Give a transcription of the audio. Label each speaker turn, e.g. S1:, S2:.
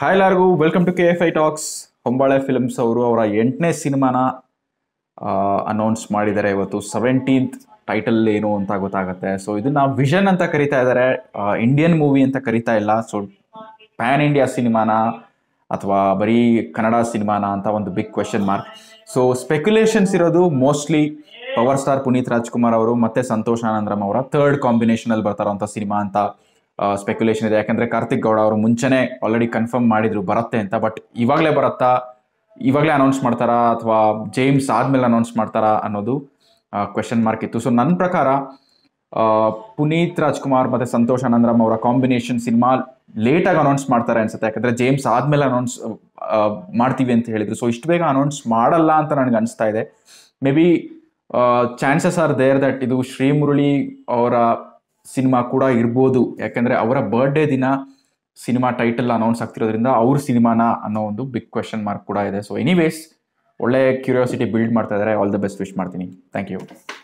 S1: hi ಎಲ್ಲರಿಗೂ welcome to K F I talks Hombale films ಅವರು ಅವರ ಎಂಟನೇ ಸಿನಿಮಾನ ಅನೌನ್ಸ್ ಮಾಡಿದ್ದಾರೆ ಇವತ್ತು ಸೆವೆಂಟೀನ್ತ್ ಟೈಟಲ್ ಏನು ಅಂತ ಗೊತ್ತಾಗುತ್ತೆ ಸೊ ಇದನ್ನ ವಿಷನ್ ಅಂತ ಕರಿತಾ ಇದ್ದಾರೆ ಇಂಡಿಯನ್ ಮೂವಿ ಅಂತ ಕರಿತಾ ಇಲ್ಲ ಸೊ ಪ್ಯಾನ್ ಇಂಡಿಯಾ ಸಿನಿಮಾನ ಅಥವಾ ಬರೀ ಕನ್ನಡ ಸಿನಿಮಾನ ಅಂತ ಒಂದು big question mark so speculations ಇರೋದು mostly power star Puneeth Rajkumar ಅವರು ಮತ್ತೆ ಸಂತೋಷ್ ಆನಂದ್ರಮ್ ಅವರ ಥರ್ಡ್ ಕಾಂಬಿನೇಷನ್ ಅಲ್ಲಿ ಬರ್ತಾರಂತ ಸಿನಿಮಾ ಅಂತ ಸ್ಪೆಕ್ಯುಲೇಷನ್ ಇದೆ ಯಾಕಂದ್ರೆ ಕಾರ್ತಿಕ್ ಗೌಡ ಅವರು ಮುಂಚೆನೆ ಆಲ್ರೆಡಿ ಕನ್ಫರ್ಮ್ ಮಾಡಿದ್ರು ಬರುತ್ತೆ ಅಂತ ಬಟ್ ಇವಾಗಲೇ ಬರುತ್ತಾ ಇವಾಗಲೇ ಅನೌನ್ಸ್ ಮಾಡ್ತಾರಾ ಅಥವಾ ಜೇಮ್ಸ್ ಆದ್ಮೇಲೆ ಅನೌನ್ಸ್ ಮಾಡ್ತಾರಾ ಅನ್ನೋದು ಕ್ವೆಶನ್ ಮಾರ್ಕ್ ಇತ್ತು ಸೊ ನನ್ನ ಪ್ರಕಾರ ಆ, ಪುನೀತ್ ರಾಜ್ಕುಮಾರ್ ಮತ್ತೆ ಸಂತೋಷ್ ಆನಂದ್ರಮ್ ಅವರ ಕಾಂಬಿನೇಷನ್ ಸಿನಿಮಾ ಲೇಟಾಗಿ ಅನೌನ್ಸ್ ಮಾಡ್ತಾರೆ ಅನ್ಸುತ್ತೆ ಯಾಕಂದ್ರೆ ಜೇಮ್ಸ್ ಆದ್ಮೇಲೆ ಅನೌನ್ಸ್ ಮಾಡ್ತೀವಿ ಅಂತ ಹೇಳಿದ್ರು ಸೊ ಇಷ್ಟು ಬೇಗ ಅನೌನ್ಸ್ ಮಾಡಲ್ಲ ಅಂತ ನನಗೆ ಅನಿಸ್ತಾ ಇದೆ may be chances are there that ಇದು ಶ್ರೀಮುರಳಿ ಅವರ ಸಿನಿಮಾ ಕೂಡ ಇರ್ಬೋದು ಯಾಕಂದ್ರೆ ಅವರ ಬರ್ಡೇ ದಿನ ಸಿನಿಮಾ ಟೈಟಲ್ ಅನೌನ್ಸ್ ಆಗ್ತಿರೋದ್ರಿಂದ ಅವ್ರ ಸಿನಿಮಾನ ಅನ್ನೋ ಒಂದು ಬಿಗ್ ಕ್ವೆಶನ್ ಮಾರ್ಕ್ ಕೂಡ ಇದೆ ಸೊ ಎನಿವೇಸ್ ಒಳ್ಳೆ ಕ್ಯೂರಿಯಾಸಿಟಿ ಬಿಲ್ಡ್ ಮಾಡ್ತಾ ಇದ್ದಾರೆ ಆಲ್ ದ ಬೆಸ್ಟ್ ವಿಶ್ ಮಾಡ್ತೀನಿ ಥ್ಯಾಂಕ್ ಯು